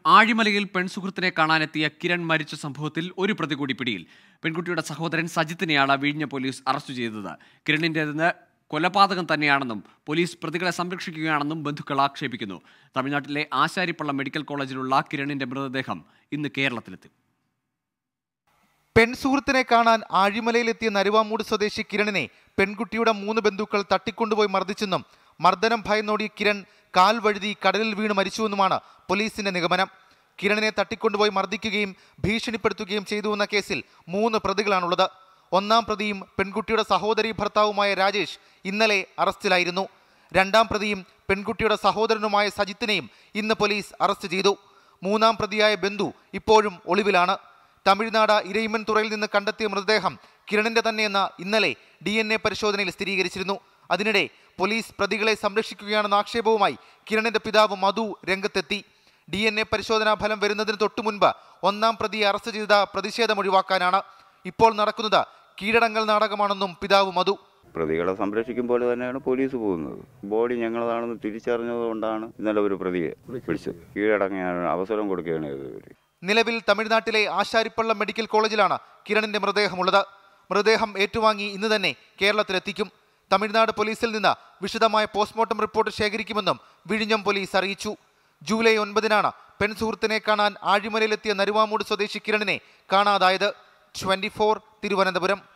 ആഴിമലയിൽ പെൺസുഹൃത്തിനെ കാണാനെത്തിയ കിരൺ മരിച്ച സംഭവത്തിൽ ഒരു പ്രതി കൂടി പിടിയിൽ പെൺകുട്ടിയുടെ സഹോദരൻ സജിത്തിനെയാണ് വിഴിഞ്ഞ പോലീസ് അറസ്റ്റ് ചെയ്തത് കിരണിൻ്റെതെന്ന് കൊലപാതകം തന്നെയാണെന്നും പോലീസ് പ്രതികളെ സംരക്ഷിക്കുകയാണെന്നും ബന്ധുക്കൾ ആക്ഷേപിക്കുന്നു തമിഴ്നാട്ടിലെ ആശാരിപ്പള്ള മെഡിക്കൽ കോളേജിലുള്ള കിരണിന്റെ മൃതദേഹം ഇന്ന് കേരളത്തിലെത്തി പെൺസുഹൃത്തിനെ കാണാൻ ആഴിമലയിലെത്തിയ നരുവാമൂട് സ്വദേശി കിരണിനെ പെൺകുട്ടിയുടെ മൂന്ന് ബന്ധുക്കൾ തട്ടിക്കൊണ്ടുപോയി മർദ്ദിച്ചെന്നും മർദ്ദനം ഭയന്നോടിയ കിരൺ കാൽ വഴുതി കടലിൽ വീണ് മരിച്ചുവെന്നുമാണ് പോലീസിന്റെ നിഗമനം കിരണിനെ തട്ടിക്കൊണ്ടുപോയി മർദ്ദിക്കുകയും ഭീഷണിപ്പെടുത്തുകയും ചെയ്തുവെന്ന കേസിൽ മൂന്ന് പ്രതികളാണുള്ളത് ഒന്നാം പ്രതിയും പെൺകുട്ടിയുടെ സഹോദരി ഭർത്താവുമായ രാജേഷ് ഇന്നലെ അറസ്റ്റിലായിരുന്നു രണ്ടാം പ്രതിയും പെൺകുട്ടിയുടെ സഹോദരനുമായ സജിത്തിനെയും ഇന്ന് പോലീസ് അറസ്റ്റ് ചെയ്തു മൂന്നാം പ്രതിയായ ബന്ധു ഇപ്പോഴും ഒളിവിലാണ് തമിഴ്നാട് ഇരയിമൻ തുറയിൽ നിന്ന് കണ്ടെത്തിയ മൃതദേഹം കിരണിന്റെ തന്നെയെന്ന് ഇന്നലെ ഡി എൻ എ പരിശോധനയിൽ സ്ഥിരീകരിച്ചിരുന്നു അതിനിടെ പോലീസ് പ്രതികളെ സംരക്ഷിക്കുകയാണെന്ന ആക്ഷേപവുമായി കിരണിന്റെ പിതാവ് മധു രംഗത്തെത്തി ഡി എൻ എ പരിശോധനാ ഫലം വരുന്നതിന് തൊട്ടു മുൻപ് ഒന്നാം പ്രതിയെ അറസ്റ്റ് ചെയ്ത പ്രതിഷേധം ഒഴിവാക്കാനാണ് ഇപ്പോൾ നടക്കുന്നത് കീഴടങ്ങൽ നാടകമാണെന്നും പിതാവ് മധു പ്രതികളെ സംരക്ഷിക്കും പോലെ തന്നെയാണ് പോലീസ് പോകുന്നത് ബോഡി ഞങ്ങളതാണെന്ന് തിരിച്ചറിഞ്ഞതുകൊണ്ടാണ് ഇന്നലെ ഒരു പ്രതിയെ പിടിച്ചത് കീഴടങ്ങാൻ അവസരം കൊടുക്കുകയാണ് ചെയ്തത് നിലവിൽ തമിഴ്നാട്ടിലെ ആശാരിപ്പള്ളം മെഡിക്കൽ കോളേജിലാണ് കിരണിന്റെ മൃതദേഹമുള്ളത് മൃതദേഹം ഏറ്റുവാങ്ങി ഇന്ന് തന്നെ കേരളത്തിലെത്തിക്കും തമിഴ്നാട് പോലീസിൽ നിന്ന് വിശദമായ പോസ്റ്റ്മോർട്ടം റിപ്പോർട്ട് ശേഖരിക്കുമെന്നും വിഴിഞ്ഞം പോലീസ് അറിയിച്ചു ജൂലൈ ഒൻപതിനാണ് പെൺസുഹൃത്തിനെ കാണാൻ ആഴിമലയിലെത്തിയ നരുവാമൂട് സ്വദേശി കിരണിനെ കാണാതായത് ട്വന്റി തിരുവനന്തപുരം